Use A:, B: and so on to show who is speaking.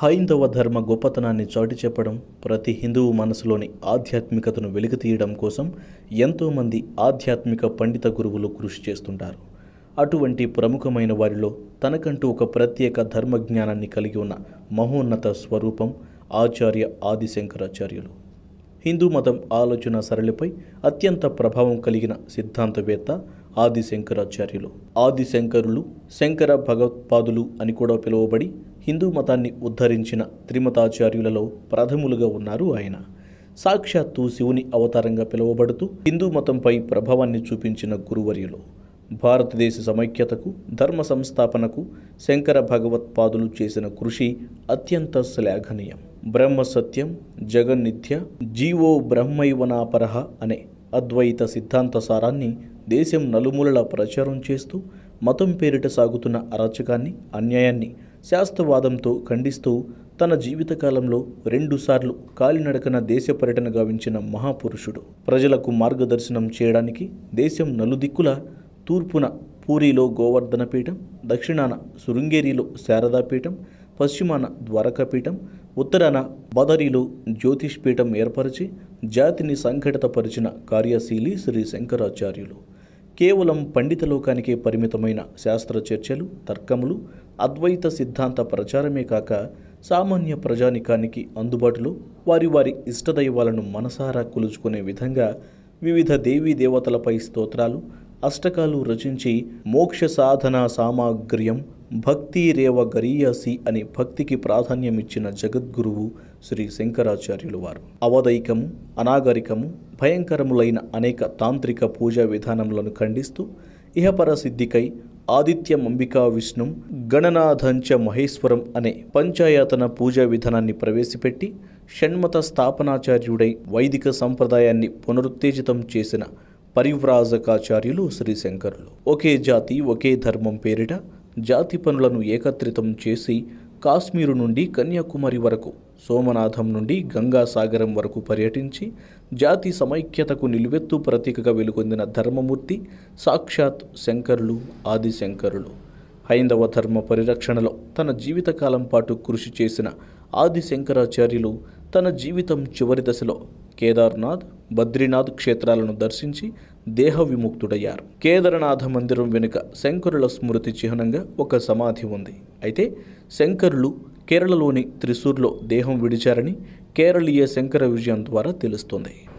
A: హైందవ ధర్మ గొప్పతనాన్ని చాటి చెప్పడం ప్రతి హిందువు మనసులోని ఆధ్యాత్మికతను వెలికితీయడం కోసం ఎంతోమంది ఆధ్యాత్మిక పండిత గురువులు కృషి చేస్తుంటారు అటువంటి ప్రముఖమైన వారిలో తనకంటూ ఒక ప్రత్యేక ధర్మ జ్ఞానాన్ని కలిగి ఉన్న మహోన్నత స్వరూపం ఆచార్య ఆదిశంకరాచార్యులు హిందూ మతం ఆలోచన సరళిపై అత్యంత ప్రభావం కలిగిన సిద్ధాంతవేత్త ఆదిశంకరాచార్యులు ఆదిశంకరులు శంకర భగవత్పాదులు అని కూడా పిలువబడి హిందూ మతాన్ని ఉద్ధరించిన త్రిమతాచార్యులలో ప్రథములుగా ఉన్నారు ఆయన సాక్షాత్తు శివుని అవతారంగా పిలువబడుతూ హిందూ మతంపై ప్రభావాన్ని చూపించిన గురువర్యులు భారతదేశ సమైక్యతకు ధర్మ సంస్థాపనకు శంకర భగవత్పాదులు చేసిన కృషి అత్యంత శ్లాఘనీయం బ్రహ్మ సత్యం జగన్నిత్య జీవో బ్రహ్మైవనాపరహ అనే అద్వైత సిద్ధాంత సారాన్ని దేశం నలుమూలలా ప్రచారం చేస్తూ మతం పేరిట సాగుతున్న అరాచకాన్ని అన్యాయాన్ని శాస్త్రవాదంతో ఖండిస్తూ తన జీవితకాలంలో రెండుసార్లు కాలినడకన దేశ పర్యటన గావించిన మహాపురుషుడు ప్రజలకు మార్గదర్శనం చేయడానికి దేశం నలుదిక్కుల తూర్పున పూరిలో గోవర్ధన పీఠం దక్షిణాన శృంగేరిలో శారదాపీఠం పశ్చిమాన ద్వారకాపీఠం ఉత్తరాన బదరిలో జ్యోతిష్ పీఠం ఏర్పరిచి జాతిని సంఘటితపరిచిన కార్యశీలి శ్రీ శంకరాచార్యులు కేవలం పండిత లోకానికే పరిమితమైన శాస్త్ర చర్చలు తర్కములు అద్వైత సిద్ధాంత ప్రచారమే కాక సామాన్య ప్రజానికానికి అందుబాటులో వారి వారి ఇష్టదైవాలను మనసారా కొలుచుకునే విధంగా వివిధ దేవీ దేవతలపై స్తోత్రాలు అష్టకాలు రచించి మోక్ష సాధన సామాగ్ర్యం భక్తి రేవ గరీయాసి అని భక్తికి ప్రాధాన్యమిచ్చిన జగద్గురువు శ్రీ శంకరాచార్యులు వారు అవధైకము అనాగరికము భయంకరములైన అనేక తాంత్రిక పూజా విధానములను ఖండిస్తూ ఇహపర సిద్ధికై ఆదిత్యం అంబికా విష్ణుం గణనాథంచ మహేశ్వరం అనే పంచాయతన పూజా విధానాన్ని ప్రవేశపెట్టి షణ్మత స్థాపనాచార్యుడై వైదిక సంప్రదాయాన్ని పునరుత్తేజితం చేసిన పరివ్రాజకాచార్యులు శ్రీశంకరులు ఒకే జాతి ఒకే ధర్మం పేరిట జాతి పనులను ఏకత్రితం చేసి కాశ్మీరు నుండి కన్యాకుమారి వరకు సోమనాథం నుండి గంగాసాగరం వరకు పర్యటించి జాతి సమైక్యతకు నిలువెత్తు ప్రతీకగా వెలుగొందిన ధర్మమూర్తి సాక్షాత్ శంకరులు ఆదిశంకరులు హైందవ ధర్మ పరిరక్షణలో తన జీవితకాలం పాటు కృషి చేసిన ఆది శంకరాచార్యులు తన జీవితం చివరి దశలో కేదార్నాథ్ బద్రీనాథ్ క్షేత్రాలను దర్శించి దేహ విముక్తుడయ్యారు కేదారనాథ మందిరం వెనుక శంకరుల స్మృతి చిహ్నంగా ఒక సమాధి ఉంది అయితే శంకరులు కేరళలోని త్రిశూర్లో దేహం విడిచారని కేరళీయ శంకర విజయం ద్వారా తెలుస్తుంది